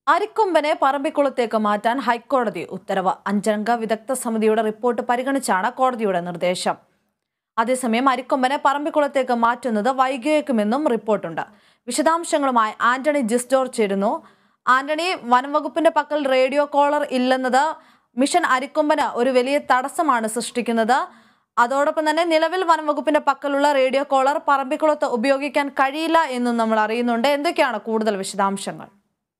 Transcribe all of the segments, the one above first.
അരിക്കൊമ്പനെ പറമ്പിക്കുളത്തേക്ക് മാറ്റാൻ ഹൈക്കോടതി ഉത്തരവ് അഞ്ചംഗ വിദഗ്ധ സമിതിയുടെ റിപ്പോർട്ട് പരിഗണിച്ചാണ് കോടതിയുടെ നിർദ്ദേശം അതേസമയം അരിക്കൊമ്പനെ പറമ്പിക്കുളത്തേക്ക് മാറ്റുന്നത് വൈകിയേക്കുമെന്നും റിപ്പോർട്ടുണ്ട് വിശദാംശങ്ങളുമായി ആന്റണി ജിസ്റ്റോർ ചേരുന്നു ആന്റണി വനംവകുപ്പിന്റെ പക്കൽ റേഡിയോ കോളർ ഇല്ലെന്നത് മിഷൻ അരിക്കൊമ്പന് ഒരു വലിയ തടസ്സമാണ് സൃഷ്ടിക്കുന്നത് അതോടൊപ്പം തന്നെ നിലവിൽ വനംവകുപ്പിന്റെ പക്കലുള്ള റേഡിയോ കോളർ പറമ്പിക്കുളത്ത് ഉപയോഗിക്കാൻ കഴിയില്ല എന്നും നമ്മൾ അറിയുന്നുണ്ട് എന്തൊക്കെയാണ് കൂടുതൽ വിശദാംശങ്ങൾ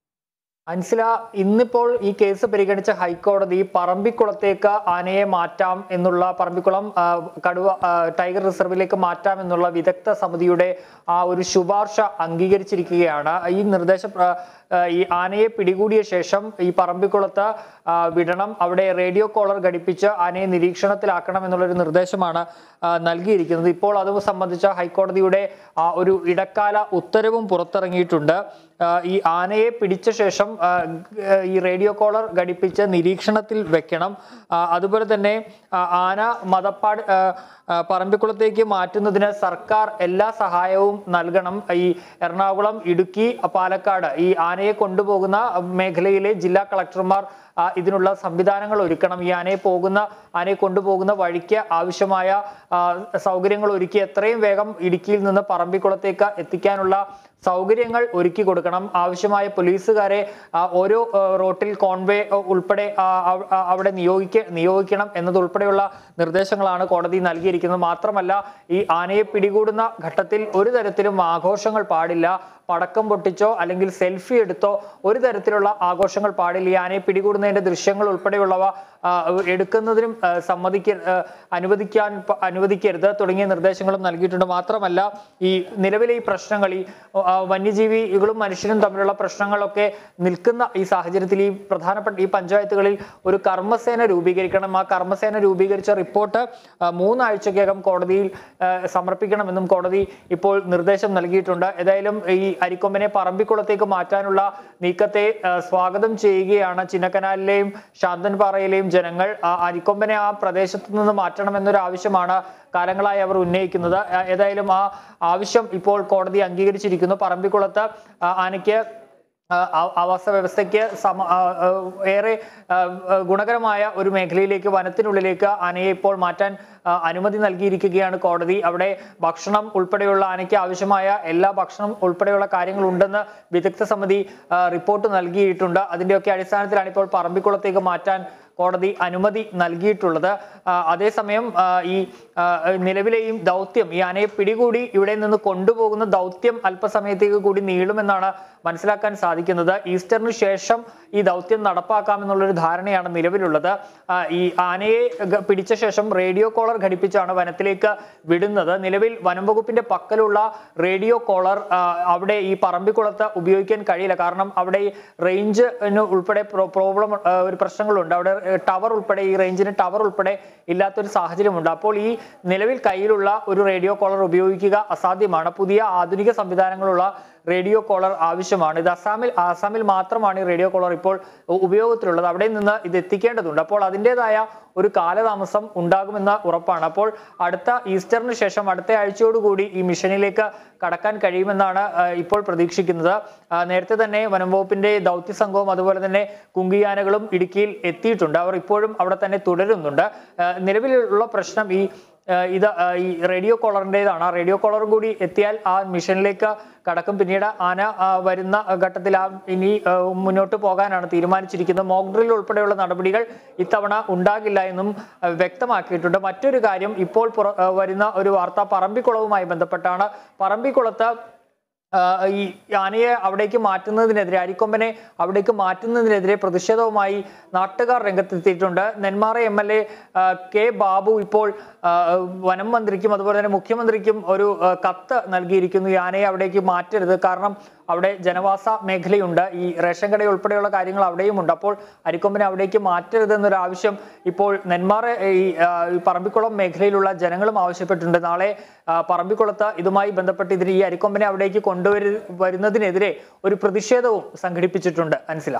അൻസില ഇന്നിപ്പോൾ ഈ കേസ് പരിഗണിച്ച ഹൈക്കോടതി പറമ്പിക്കുളത്തേക്ക് ആനയെ മാറ്റാം എന്നുള്ള പറമ്പിക്കുളം ആ, കടുവ ആ, ടൈഗർ റിസർവിലേക്ക് മാറ്റാം എന്നുള്ള വിദഗ്ധ സമിതിയുടെ ആ ഒരു ശുപാർശ അംഗീകരിച്ചിരിക്കുകയാണ് ഈ നിർദ്ദേശം ആ, ആ, ഈ ആനയെ പിടികൂടിയ ശേഷം ഈ പറമ്പിക്കുളത്ത് ആ, വിടണം അവിടെ റേഡിയോ കോളർ ഘടിപ്പിച്ച് ആനയെ നിരീക്ഷണത്തിലാക്കണം എന്നുള്ളൊരു നിർദ്ദേശമാണ് ആ, നൽകിയിരിക്കുന്നത് ഇപ്പോൾ അത് സംബന്ധിച്ച ഹൈക്കോടതിയുടെ ആ ഒരു ഇടക്കാല ഉത്തരവും പുറത്തിറങ്ങിയിട്ടുണ്ട് ആ, ഈ ആനയെ പിടിച്ച ശേഷം ആ, ഗ- ഈ റേഡിയോ കോളർ ഘടിപ്പിച്ച് നിരീക്ഷണത്തിൽ വെക്കണം ആ, അതുപോലെ തന്നെ ആ, ആന മതപ്പാട് ആ, ആ, പറമ്പിക്കുളത്തേക്ക് മാറ്റുന്നതിന് സർക്കാർ എല്ലാ സഹായവും നൽകണം ഈ എറണാകുളം ഇടുക്കി പാലക്കാട് ഈ ആനയെ കൊണ്ടുപോകുന്ന മേഖലയിലെ ജില്ലാ കളക്ടർമാർ ആ, ഇതിനുള്ള സംവിധാനങ്ങൾ ഒരുക്കണം ഈ ആനയെ പോകുന്ന ആനയെ കൊണ്ടുപോകുന്ന വഴിക്ക് ആവശ്യമായ ആ, സൗകര്യങ്ങൾ ഒരുക്കി എത്രയും വേഗം ഇടുക്കിയിൽ നിന്ന് പറമ്പിക്കുളത്തേക്ക് എത്തിക്കാനുള്ള സൗകര്യങ്ങൾ ഒരുക്കി കൊടുക്കണം ആവശ്യമായ പോലീസുകാരെ ആ, ഓരോ ആ, റോട്ടിൽ കോൺവേ ആ, ഉൾപ്പെടെ ആ, അവ- ആ, അവിടെ നിയോഗിക്ക നിയോഗിക്കണം എന്നതുൾപ്പെടെയുള്ള നിർദ്ദേശങ്ങളാണ് കോടതി നൽകിയിരിക്കുന്നത് മാത്രമല്ല ഈ ആനയെ പിടികൂടുന്ന ഘട്ടത്തിൽ ഒരു തരത്തിലും ആഘോഷങ്ങൾ പാടില്ല പടക്കം പൊട്ടിച്ചോ അല്ലെങ്കിൽ സെൽഫി എടുത്തോ ഒരു തരത്തിലുള്ള ആഘോഷങ്ങൾ പാടില്ല ഈ ആനയെ പിടികൂടുന്നതിന്റെ ദൃശ്യങ്ങൾ ഉൾപ്പെടെയുള്ളവ ആ, എടുക്കുന്നതിനും ആ, സമ്മതിക്ക ആ, അനുവദിക്കാൻ പ- അനുവദിക്കരുത് തുടങ്ങിയ നിർദ്ദേശങ്ങളും നൽകിയിട്ടുണ്ട് മാത്രമല്ല ഈ നിലവിലെ ഈ പ്രശ്നങ്ങൾ ഈ ആ, വന്യജീവികളും മനുഷ്യരും തമ്മിലുള്ള പ്രശ്നങ്ങളൊക്കെ നിൽക്കുന്ന ഈ സാഹചര്യത്തിൽ ഈ പ്രധാനപ്പെട്ട ഈ പഞ്ചായത്തുകളിൽ ഒരു കർമ്മസേന രൂപീകരിക്കണം ആ കർമ്മസേന രൂപീകരിച്ച റിപ്പോർട്ട് ആ, മൂന്നാഴ്ചക്കകം കോടതിയിൽ ആ, സമർപ്പിക്കണമെന്നും കോടതി ഇപ്പോൾ നിർദ്ദേശം നൽകിയിട്ടുണ്ട് ഏതായാലും ഈ അരിക്കൊമ്പനെ പറമ്പിക്കുളത്തേക്ക് മാറ്റാനുള്ള നീക്കത്തെ ആ, സ്വാഗതം ചെയ്യുകയാണ് ചിന്നക്കനാലിലെയും ശാന്തൻപാറയിലെയും ജനങ്ങൾ ആ അരിക്കൊമ്പനെ ആ പ്രദേശത്ത് നിന്ന് മാറ്റണമെന്നൊരു ആവശ്യമാണ് കാലങ്ങളായി അവർ ഉന്നയിക്കുന്നത് ആ, ഏതായാലും ആ ആവശ്യം ഇപ്പോൾ കോടതി അംഗീകരിച്ചിരിക്കുന്നു പറമ്പിക്കുളത്ത് ആ, ആനയ്ക്ക് ആ, ആ- ആവാസ വ്യവസ്ഥയ്ക്ക് സമ ആ, ആ, ഏറെ ആ, ആ, ഗുണകരമായ ഒരു മേഖലയിലേക്ക് വനത്തിനുള്ളിലേക്ക് ആനയെ ഇപ്പോൾ മാറ്റാൻ ആ, അനുമതി നൽകിയിരിക്കുകയാണ് കോടതി അവിടെ ഭക്ഷണം ഉൾപ്പെടെയുള്ള ആനയ്ക്ക് ആവശ്യമായ എല്ലാ ഭക്ഷണം ഉൾപ്പെടെയുള്ള കാര്യങ്ങൾ ഉണ്ടെന്ന് വിദഗ്ധ സമിതി ആ, റിപ്പോർട്ട് നൽകിയിട്ടുണ്ട് അതിന്റെയൊക്കെ അടിസ്ഥാനത്തിലാണ് ഇപ്പോൾ പറമ്പിക്കുളത്തേക്ക് മാറ്റാൻ കോടതി അനുമതി നൽകിയിട്ടുള്ളത് ആ, അതേസമയം ആ, ഈ ആ, നിലവിലെയും ദൗത്യം ഈ ആനയെ പിടികൂടി ഇവിടെ നിന്ന് കൊണ്ടുപോകുന്ന ദൗത്യം അല്പസമയത്തേക്ക് കൂടി നീളുമെന്നാണ് മനസ്സിലാക്കാൻ സാധിക്കുന്നത് ഈസ്റ്ററിന് ശേഷം ഈ ദൗത്യം നടപ്പാക്കാമെന്നുള്ളൊരു ധാരണയാണ് നിലവിലുള്ളത് ആ, ഈ ആനയെ ഗ- പിടിച്ച ശേഷം റേഡിയോ കോളർ ഘടിപ്പിച്ചാണ് വനത്തിലേക്ക് വിടുന്നത് നിലവിൽ വനം വകുപ്പിന്റെ പക്കലുള്ള റേഡിയോ കോളർ ആ, അവിടെ ഈ പറമ്പിക്കുളത്ത് ഉപയോഗിക്കാൻ കഴിയില്ല കാരണം അവിടെ ഈ റേഞ്ച് ഉൾപ്പെടെ പ്രോബ്ലം ഒരു പ്രശ്നങ്ങളുണ്ട് അവിടെ ടവർ ഉൾപ്പെടെ ഈ റേഞ്ചിന് ടവർ ഉൾപ്പെടെ ഇല്ലാത്തൊരു സാഹചര്യമുണ്ട് അപ്പോൾ ഈ നിലവിൽ കയ്യിലുള്ള ഒരു റേഡിയോ കോളർ ഉപയോഗിക്കുക അസാധ്യമാണ് പുതിയ ആധുനിക സംവിധാനങ്ങളുള്ള റേഡിയോ കോളർ ആവശ്യമാണ് ഇത് അസാമിൽ ആസാമിൽ മാത്രമാണ് ഈ റേഡിയോ കോളർ ഇപ്പോൾ ഉ- ഉപയോഗത്തിലുള്ളത് അവിടെ നിന്ന് ഇത് എത്തിക്കേണ്ടതുണ്ട് അപ്പോൾ അതിൻ്റെതായ ഒരു കാലതാമസം ഉണ്ടാകുമെന്ന ഉറപ്പാണ് അപ്പോൾ അടുത്ത ഈസ്റ്ററിന് ശേഷം അടുത്ത ആഴ്ചയോടുകൂടി ഈ മിഷനിലേക്ക് കടക്കാൻ കഴിയുമെന്നാണ് ആ, ഇപ്പോൾ പ്രതീക്ഷിക്കുന്നത് ആ, നേരത്തെ തന്നെ വനം വകുപ്പിന്റെ ദൗത്യ സംഘവും അതുപോലെ തന്നെ കുങ്കിയാനകളും ഇടുക്കിയിൽ എത്തിയിട്ടുണ്ട് അവർ ഇപ്പോഴും അവിടെ തന്നെ തുടരുന്നുണ്ട് ആ, നിലവിലുള്ള പ്രശ്നം ഈ ആ, ഇത് ആ, ഈ റേഡിയോ കോളറിൻ്റെതാണ് ആ റേഡിയോ കോളർ കൂടി എത്തിയാൽ ആ മിഷനിലേക്ക് കടക്കും പിന്നീട് ആന ആ, വരുന്ന ഘട്ടത്തിൽ ആ ഇനി ആ, മുന്നോട്ട് പോകാനാണ് തീരുമാനിച്ചിരിക്കുന്നത് മോക്ക് ഡ്രിൽ ഉൾപ്പെടെയുള്ള നടപടികൾ ഇത്തവണ ഉണ്ടാകില്ല എന്നും ആ, വ്യക്തമാക്കിയിട്ടുണ്ട് മറ്റൊരു കാര്യം ഇപ്പോൾ പുറ ആ, വരുന്ന ഒരു വാർത്ത പറമ്പിക്കുളവുമായി ബന്ധപ്പെട്ടാണ് പറമ്പിക്കുളത്ത് ആ, ഈ ആനയെ അവിടേക്ക് മാറ്റുന്നതിനെതിരെ അരിക്കൊമ്പനെ അവിടേക്ക് മാറ്റുന്നതിനെതിരെ പ്രതിഷേധവുമായി നാട്ടുകാർ രംഗത്തെത്തിയിട്ടുണ്ട് Nenmara M L A K Babu ഇപ്പോൾ ആ, വനം മന്ത്രിക്കും അതുപോലെ തന്നെ മുഖ്യമന്ത്രിക്കും ഒരു ആ, കത്ത് നൽകിയിരിക്കുന്നു ഈ ആനയെ അവിടേക്ക് മാറ്റരുത് കാരണം അവിടെ ജനവാസ മേഖലയുണ്ട് ഈ റേഷൻ കട ഉൾപ്പെടെയുള്ള കാര്യങ്ങൾ അവിടെയും ഉണ്ട് അപ്പോൾ അരിക്കൊമ്പനെ അവിടേക്ക് മാറ്റരുത് എന്നൊരു ആവശ്യം ഇപ്പോൾ നെന്മാറ ഈ ആ, ഈ പറമ്പിക്കുളം മേഖലയിലുള്ള ജനങ്ങളും ആവശ്യപ്പെട്ടിട്ടുണ്ട് നാളെ ആ, പറമ്പിക്കുളത്ത് ഇതുമായി ബന്ധപ്പെട്ട് ഇതിന് ഈ അരിക്കൊമ്പനെ അവിടേക്ക് കൊണ്ടുവരു വരുന്നതിനെതിരെ ഒരു പ്രതിഷേധവും സംഘടിപ്പിച്ചിട്ടുണ്ട് അൻസില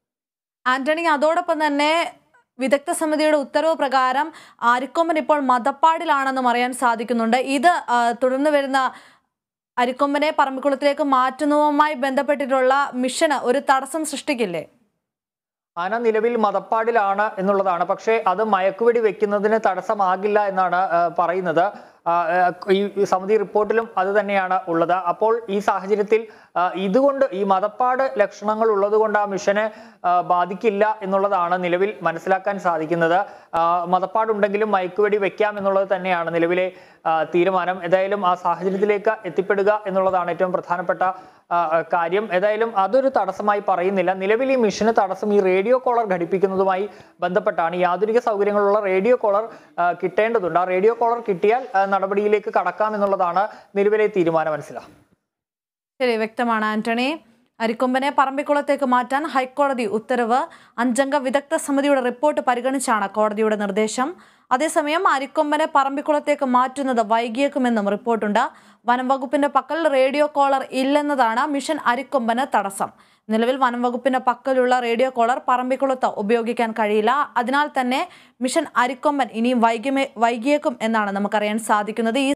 ആന്റണി അതോടൊപ്പം തന്നെ വിദഗ്ധ സമിതിയുടെ ഉത്തരവ് പ്രകാരം അരിക്കൊമ്പൻ ഇപ്പോൾ മതപ്പാടിലാണെന്നും അറിയാൻ സാധിക്കുന്നുണ്ട് ഇത് ആ, തുടർന്ന് വരുന്ന അരിക്കൊമ്പനെ പറമ്പിക്കുളത്തിലേക്ക് മാറ്റുന്നതുമായി ബന്ധപ്പെട്ടിട്ടുള്ള മിഷന് ഒരു തടസ്സം സൃഷ്ടിക്കില്ലേ ആന നിലവിൽ മതപ്പാടിലാണ് എന്നുള്ളതാണ് പക്ഷേ അത് മയക്കുവെടി വെക്കുന്നതിന് തടസ്സമാകില്ല എന്നാണ് ആ, പറയുന്നത് ആ, ആ, ഈ സമിതി റിപ്പോർട്ടിലും അത് തന്നെയാണ് ഉള്ളത് അപ്പോൾ ഈ സാഹചര്യത്തിൽ ആ, ഇതുകൊണ്ട് ഈ മതപ്പാട് ലക്ഷണങ്ങൾ ഉള്ളത് കൊണ്ട് ആ മിഷനെ ആ, ബാധിക്കില്ല എന്നുള്ളതാണ് നിലവിൽ മനസ്സിലാക്കാൻ സാധിക്കുന്നത് ആ, മതപ്പാടുണ്ടെങ്കിലും മയക്കുവെടി വെക്കാം എന്നുള്ളത് തന്നെയാണ് നിലവിലെ ആ, തീരുമാനം ഏതായാലും ആ സാഹചര്യത്തിലേക്ക് എത്തിപ്പെടുക എന്നുള്ളതാണ് ഏറ്റവും പ്രധാനപ്പെട്ട ആ, ആ, കാര്യം ഏതായാലും അതൊരു തടസ്സമായി പറയുന്നില്ല നിലവിൽ ഈ മിഷന് തടസ്സം ഈ റേഡിയോ കോളർ ഘടിപ്പിക്കുന്നതുമായി ബന്ധപ്പെട്ടാണ് ഈ ആധുനിക സൗകര്യങ്ങളുള്ള റേഡിയോ കോളർ ആ, കിട്ടേണ്ടതുണ്ട് ആ റേഡിയോ കോളർ കിട്ടിയാൽ ആ, നടപടിയിലേക്ക് കടക്കാം എന്നുള്ളതാണ് നിലവിലെ തീരുമാനം മനസ്സിലാവും ശരി വ്യക്തമാണ് ആന്റണി അരിക്കൊമ്പനെ പറമ്പിക്കുളത്തേക്ക് മാറ്റാൻ ഹൈക്കോടതി ഉത്തരവ് അഞ്ചംഗ വിദഗ്ധ സമിതിയുടെ റിപ്പോർട്ട് പരിഗണിച്ചാണ് കോടതിയുടെ നിർദ്ദേശം അതേസമയം അരിക്കൊമ്പനെ പറമ്പിക്കുളത്തേക്ക് മാറ്റുന്നത് വൈകിയേക്കുമെന്നും റിപ്പോർട്ടുണ്ട് വനം വകുപ്പിന്റെ പക്കൽ റേഡിയോ കോളർ ഇല്ലെന്നതാണ് മിഷൻ അരിക്കൊമ്പന് തടസ്സം നിലവിൽ വനം വകുപ്പിന്റെ പക്കലുള്ള റേഡിയോ കോളർ പറമ്പിക്കുളത്ത് ഉപയോഗിക്കാൻ കഴിയില്ല അതിനാൽ തന്നെ മിഷൻ അരിക്കൊമ്പൻ ഇനിയും വൈകിമേ വൈകിയേക്കും എന്നാണ് നമുക്കറിയാൻ സാധിക്കുന്നത് ഈ